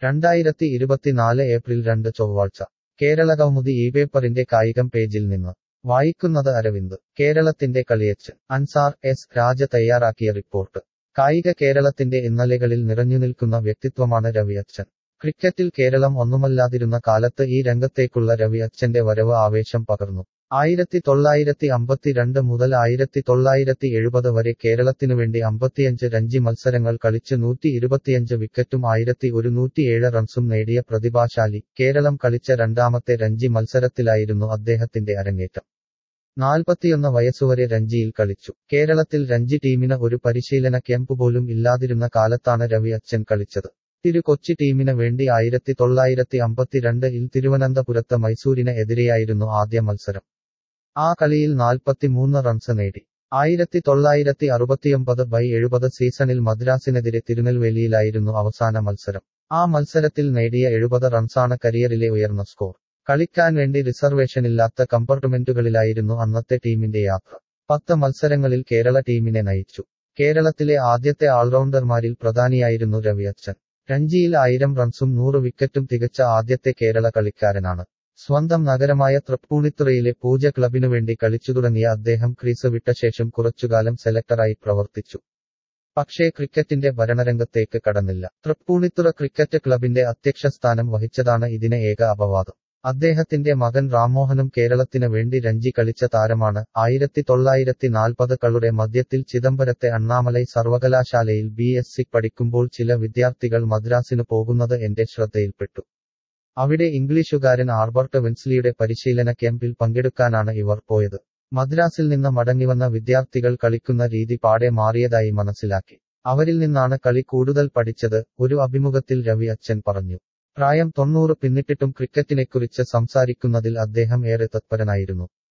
രണ്ടായിരത്തി ഇരുപത്തിനാല് ഏപ്രിൽ രണ്ട് ചൊവ്വാഴ്ച കേരളകൗമുദി ഈ പേപ്പറിന്റെ കായികം പേജിൽ നിന്ന് വായിക്കുന്നത് അരവിന്ദ് കേരളത്തിന്റെ കളിയച്ചൻ അൻസാർ എസ് രാജ തയ്യാറാക്കിയ റിപ്പോർട്ട് കായിക കേരളത്തിന്റെ ഇന്നലെകളിൽ നിറഞ്ഞുനിൽക്കുന്ന വ്യക്തിത്വമാണ് രവി അച്ഛൻ ക്രിക്കറ്റിൽ കേരളം ഒന്നുമല്ലാതിരുന്ന കാലത്ത് ഈ രംഗത്തേക്കുള്ള രവി അച്ഛന്റെ വരവ് ആവേശം പകർന്നു ആയിരത്തി തൊള്ളായിരത്തി അമ്പത്തിരണ്ട് മുതൽ ആയിരത്തി തൊള്ളായിരത്തി എഴുപത് വരെ കേരളത്തിനുവേണ്ടി അമ്പത്തിയഞ്ച് രഞ്ജി മത്സരങ്ങൾ കളിച്ച് നൂറ്റി ഇരുപത്തിയഞ്ച് വിക്കറ്റും ആയിരത്തി ഒരുന്നൂറ്റിയേഴ് റൺസും നേടിയ പ്രതിഭാശാലി കേരളം കളിച്ച രണ്ടാമത്തെ രഞ്ജി മത്സരത്തിലായിരുന്നു അദ്ദേഹത്തിന്റെ അരങ്ങേറ്റം നാൽപ്പത്തിയൊന്ന് വയസ്സുവരെ രഞ്ജിയിൽ കളിച്ചു കേരളത്തിൽ രഞ്ജി ടീമിന് ഒരു പരിശീലന ക്യാമ്പ് പോലും ഇല്ലാതിരുന്ന കാലത്താണ് രവി അച്ഛൻ കളിച്ചത് തിരു കൊച്ചി ടീമിന് വേണ്ടി ആയിരത്തി തൊള്ളായിരത്തി അമ്പത്തിരണ്ടിൽ തിരുവനന്തപുരത്ത് മൈസൂരിന് എതിരെയായിരുന്നു ആദ്യ മത്സരം ആ കളിയിൽ നാൽപ്പത്തിമൂന്ന് റൺസ് നേടി ആയിരത്തി തൊള്ളായിരത്തി അറുപത്തിയൊമ്പത് ബൈ എഴുപത് സീസണിൽ മദ്രാസിനെതിരെ തിരുനെൽവേലിയിലായിരുന്നു അവസാന മത്സരം ആ മത്സരത്തിൽ നേടിയ എഴുപത് റൺസാണ് കരിയറിലെ ഉയർന്ന സ്കോർ കളിക്കാൻ വേണ്ടി റിസർവേഷനില്ലാത്ത കമ്പാർട്ട്മെന്റുകളിലായിരുന്നു അന്നത്തെ ടീമിന്റെ യാത്ര പത്ത് മത്സരങ്ങളിൽ കേരള ടീമിനെ നയിച്ചു കേരളത്തിലെ ആദ്യത്തെ ഓൾറൗണ്ടർമാരിൽ പ്രധാനിയായിരുന്നു രവി അച്ഛൻ രഞ്ജിയിൽ ആയിരം റൺസും നൂറ് വിക്കറ്റും തികച്ച ആദ്യത്തെ കേരള കളിക്കാരനാണ് സ്വന്തം നഗരമായ തൃപ്പൂണിത്തുറയിലെ പൂജ ക്ലബിനുവേണ്ടി കളിച്ചു തുടങ്ങിയ അദ്ദേഹം ക്രീസ് വിട്ട ശേഷം കുറച്ചുകാലം സെലക്ടറായി പ്രവർത്തിച്ചു പക്ഷേ ക്രിക്കറ്റിന്റെ ഭരണരംഗത്തേക്ക് കടന്നില്ല തൃപ്പൂണിത്തുറ ക്രിക്കറ്റ് ക്ലബിന്റെ അധ്യക്ഷ സ്ഥാനം വഹിച്ചതാണ് ഇതിന് ഏക അപവാദം അദ്ദേഹത്തിന്റെ മകൻ റാംമോഹനും കേരളത്തിന് വേണ്ടി രഞ്ജി കളിച്ച താരമാണ് ആയിരത്തി തൊള്ളായിരത്തി നാൽപ്പതുകളുടെ മധ്യത്തിൽ ചിദംബരത്തെ അണ്ണാമലൈ സർവകലാശാലയിൽ ബി എസ് സി പഠിക്കുമ്പോൾ ചില വിദ്യാർത്ഥികൾ മദ്രാസിന് പോകുന്നത് എന്റെ ശ്രദ്ധയിൽപ്പെട്ടു അവിടെ ഇംഗ്ലീഷുകാരൻ ആർബർട്ട് വെൻസ്ലിയുടെ പരിശീലന ക്യാമ്പിൽ പങ്കെടുക്കാനാണ് ഇവർ പോയത് മദ്രാസിൽ നിന്ന് മടങ്ങിവന്ന വിദ്യാർത്ഥികൾ കളിക്കുന്ന രീതി പാടെ മാറിയതായി മനസ്സിലാക്കി അവരിൽ നിന്നാണ് കളി കൂടുതൽ പഠിച്ചത് ഒരു അഭിമുഖത്തിൽ രവി അച്ഛൻ പറഞ്ഞു പ്രായം തൊണ്ണൂറ് പിന്നിട്ടിട്ടും ക്രിക്കറ്റിനെക്കുറിച്ച് സംസാരിക്കുന്നതിൽ അദ്ദേഹം ഏറെ തത്പരനായിരുന്നു